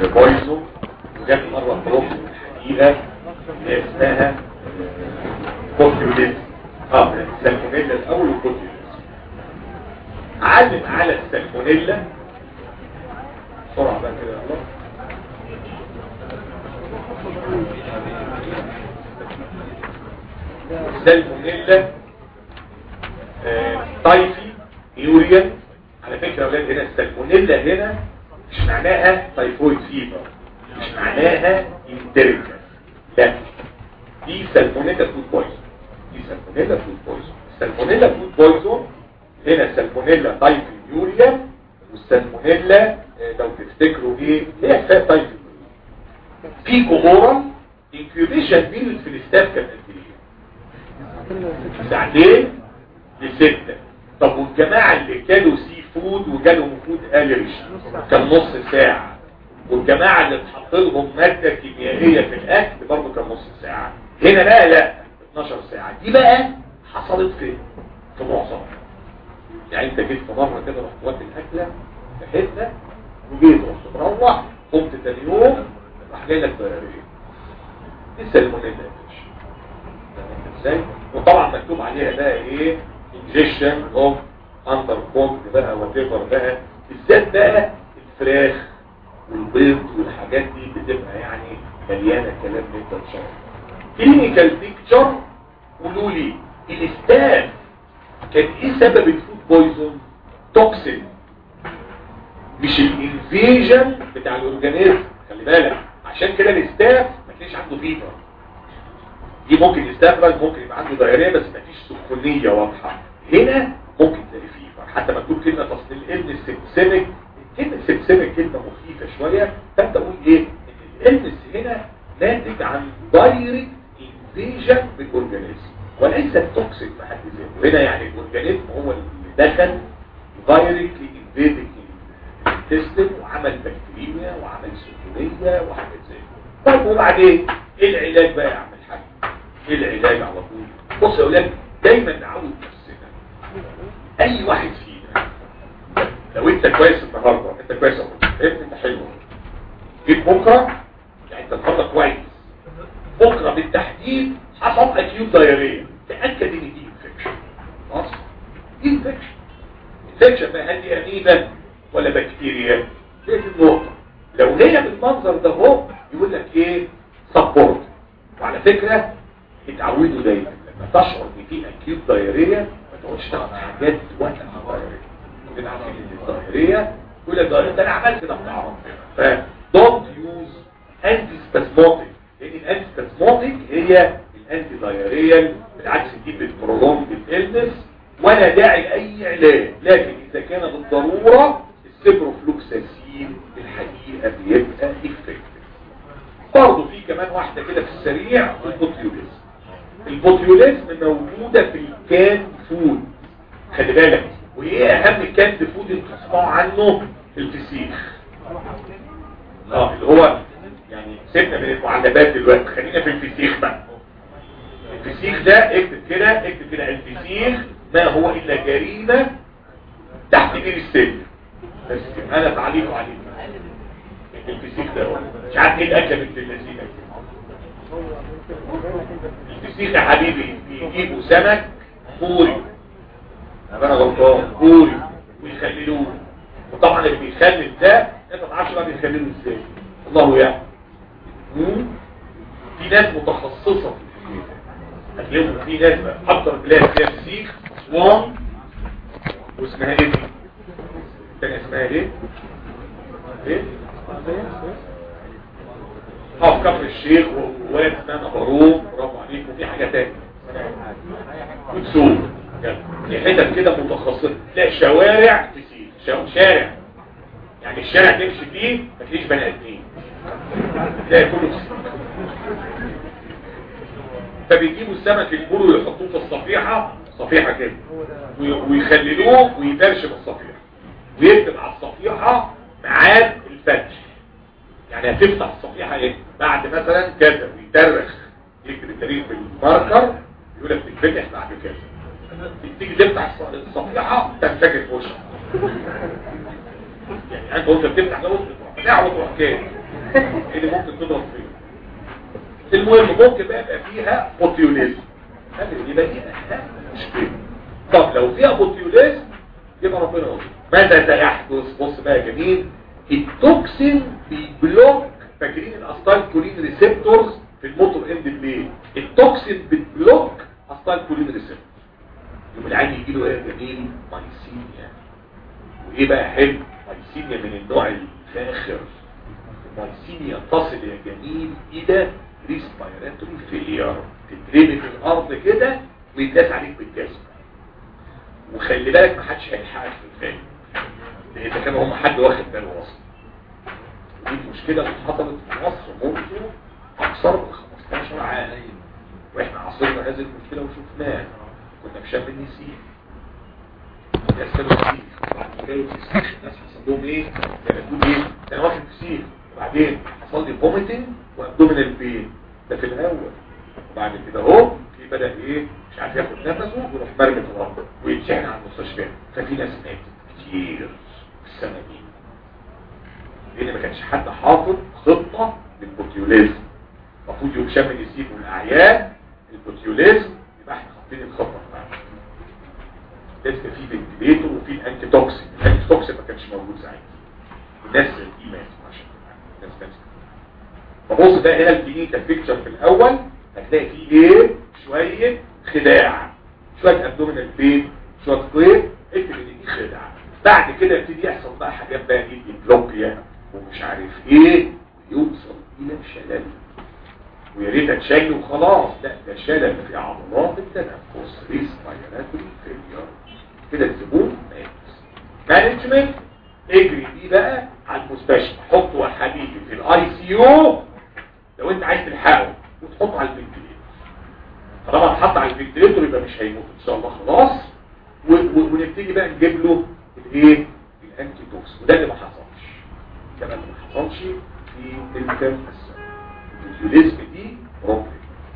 بويزون وجات مرة بروف الحقيقة اللي هي اسمها كوتيوليز اه السالمونيلا الاول والكوتيوليز علم على السالمونيلا بسرعة بقى كده يا الله السالمونيلا آه، تايفي يوريا على فكرة يا اولاد هنا السالمونيلا هنا مش معناها تايفويد فيبر مش معناها انتريكا لا دي سالمونيلا فود بويزون دي سالمونيلا فود بويزون السالمونيلا فود بويزون هنا سالمونيلا تايفي يوريا والسالمونيلا آه، لو تفتكروا ايه هي حساب تايفي في كومورال انكيوبيشن بيريود في الاستاف كان قد ايه ساعتين لستة طب والجماعة اللي كانوا سي فود وجالهم فود الرش كان نص ساعة والجماعة اللي اتحط لهم مادة كيميائية في الاكل برضه كان نص ساعة هنا بقى لا 12 ساعة دي بقى حصلت في في معظمها يعني انت جيت في مرة كده رحت ودي الاكلة في حتة وجيت رحت مروح قمت تاني يوم راح جاي لك ضررين لسه المونيلا ازاي وطبعا مكتوب عليها بقى ايه انجكشن اوف اندر كوك بقى وتيفر بقى بالذات بقى الفراخ والبيض والحاجات دي بتبقى يعني مليانه كلام جدا شرط كلينيكال بيكتشر قولوا لي الاستاف كان ايه سبب الفود بويزون توكسين مش الانفيجن بتاع الاورجانيزم خلي بالك عشان كده الاستاف ما تلاقيش عنده فيبر دي ممكن يستخرج ممكن يبقى عنده دايريه بس ما فيش سخونيه واضحه هنا ممكن تلاقي فيبر حتى مكتوب كلمه تصل الابن السبسمك كلمه سبسمك كلمه مخيفه شويه فانت قول ايه ان الالمس هنا ناتج عن دايركت انفيجن بالاورجانيزم وليس التوكسيك في حد ذاته هنا يعني الاورجانيزم هو اللي دخل دايركتلي انفيدنج الانتستين وعمل بكتيريا وعمل سخونيه وحاجات زي كده طيب وبعدين ايه العلاج بقى يا عم الحاج ايه العلاج على طول بص يا اولاد دايما نعود نفسنا اي واحد فينا لو انت كويس النهارده انت كويس اهو فهمت انت حلو جيت بكره يعني انت النهارده كويس بكره بالتحديد حصل اكيوت دايريه تاكد ان دي انفكشن خلاص دي انفكشن انفكشن بقى هل دي اميبا ولا بكتيريا دي النقطه لو هي بالمنظر ده اهو يقول لك ايه سبورت وعلى فكره اتعودوا دايما لما تشعر ان في اكيوت دايريه ما تقعدش تاخد حاجات وقت الدايريه كده عارفين ان الدايريه يقول لك الدايريه ده انا عملت كده بتعرف ف دونت يوز انتي سباسموتيك لان الانتي سباسموتيك هي الانتي دايريال بالعكس دي بتبرولونج الالنس ولا داعي لاي علاج لكن اذا كان بالضروره السيبروفلوكساسين الحقيقه بيبقى افكتيف برضه في كمان واحدة كده في السريع البوتيوليزم البوتيوليزم موجودة في الكان فود خلي بالك وايه اهم الكان فود اللي تسمعوا عنه الفسيخ اه اللي هو يعني سيبنا من المعلبات دلوقتي خلينا في الفسيخ بقى الفسيخ ده اكتب كده اكتب كده الفسيخ ما هو الا جريمة تحت بير السن بس انا تعليق عليه الفسيخ ده مش عارف ايه الاكله بنت اللذينه الفسيخ يا حبيبي بيجيبوا سمك بوري انا غلطان بوري ويخللوه وطبعا اللي بيخلل ده انت ما تعرفش بقى بيخللوه ازاي الله يعلم في ناس متخصصه في هتلاقيهم في ناس بقى اكتر بلاد فيها فسيخ اسوان واسمها ايه دي؟ الثانيه اسمها ايه؟ ايه؟ اه في كفر الشيخ وواد اسمها باروم برافو عليك وفي حاجة تانية وتسوق في حتت كده متخصصة تلاقي شوارع تسير شو- شارع يعني الشارع تمشي فيه ما تلاقيش بني ادمين تلاقي كله تسير فبيجيبوا السمك البورو ويحطوه في الصفيحة صفيحة كده وي- ويخللوه ويترشم الصفيحة ويكتب على الصفيحة ميعاد الفتح يعني هتفتح الصفيحة ايه بعد مثلا كذا ويترخ يكتب التاريخ بالماركر يقول لك تتفتح بعد كذا تيجي تفتح الص- الصفيحة تنفجر في وشك يعني انت وانت بتفتح ده وتروح فتح وتروح كده اللي ممكن تضرب فيه المهم ممكن بقى يبقى فيها بوتيوليزم هذه يبقى دي اهم مشكله طب لو فيها بوتيوليزم يبقى ربنا يستر ماذا سيحدث بص بقى يا جميل التوكسين بيبلوك فاكرين الاستايل كولين ريسبتورز في الموتور اند بليد التوكسين بتبلوك استايل كولين ريسبتورز يوم العين يجي له ايه يا جميل مايسينيا وايه بقى حلو مايسينيا من النوع الفاخر المايسينيا تصل يا جميل الى ريسبيراتوري فيلير تترمي في الارض كده ويتداس عليك بالجزم وخلي بالك ما حدش هيلحقك في الفيلم لان اذا كان هم حد واخد باله اصلا ودي المشكله اللي حصلت في مصر منذ اكثر من 15 عام واحنا عاصرنا هذه المشكله وشفناها كنا في شام النسيم الناس كانوا فسيخ وبعدين جايوا فسيخ الناس حصل لهم ايه؟ كانوا يقول ايه؟ انا واخد فسيخ وبعدين حصل لي فوميتنج وابدومينال بين ده في الاول وبعد كده اهو في بدا ايه؟ مش عارف ياخد نفسه ويروح مرمي في الارض ويتشحن على المستشفى ففي ناس ماتت كتير في السنه دي لان ما كانش حد حاطط خطه للبوتيوليزم المفروض يوم شم النسيم والاعياد البوتيوليزم يبقى احنا حاطين الخطه بتاعتنا لازم في فنتليتور وفي الانتي توكسين الانتي توكسين ما كانش موجود ساعتها الناس دي ماتت عشان الناس ماتت فبص ده هنا الكلينيكال بيكتشر في الاول هتلاقي فيه ايه شويه خداع شويه ابدومينال بين شويه قيد اكتب ان دي خداع بعد كده يبتدي يحصل بقى حاجات بقى ايه بلوكيا ومش عارف ايه يوصل الى شلل ويا ريت اتشل وخلاص لا ده شلل في عضلات التنفس ريسبيراتوري فيلير كده الزبون مات مانجمنت اجري بيه بقى على المستشفى حطه يا حبيبي في الاي سي يو لو انت عايز تلحقه وتحطه على الفنتليتور طالما اتحط على الفنتليتور يبقى مش هيموت ان شاء الله خلاص و- و- ونبتدي بقى نجيب له الايه الانتي توكس وده اللي ما حصلش ده اللي ما حصلش في الكام الفيوليزم دي بروبلم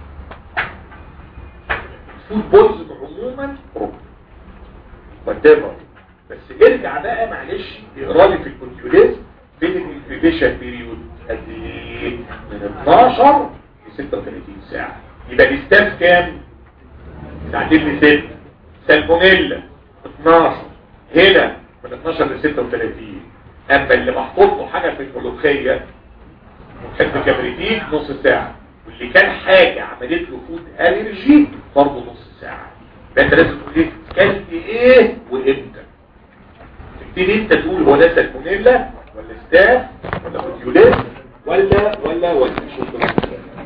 الفود بويزن عموما بروبلم whatever بس ارجع بقى معلش اقرا لي في الكونتيوليزم بين الانكريبيشن بيريود قد ايه من 12 ل 36 ساعه يبقى الاستاف كام ساعتين ل 6 سالمونيلا 12 هنا من 12 ل 36 اما اللي محطوط له حاجه في الملوخيه محب كبريتيك نص ساعه واللي كان حاجه عملت له فود الرجي برضه نص ساعه يبقى انت لازم تقول ايه كلت ايه وامتى تبتدي انت تقول هو ده سالمونيلا ولا ستاف ولا بوتيوليز ولا ولا ولا شكرا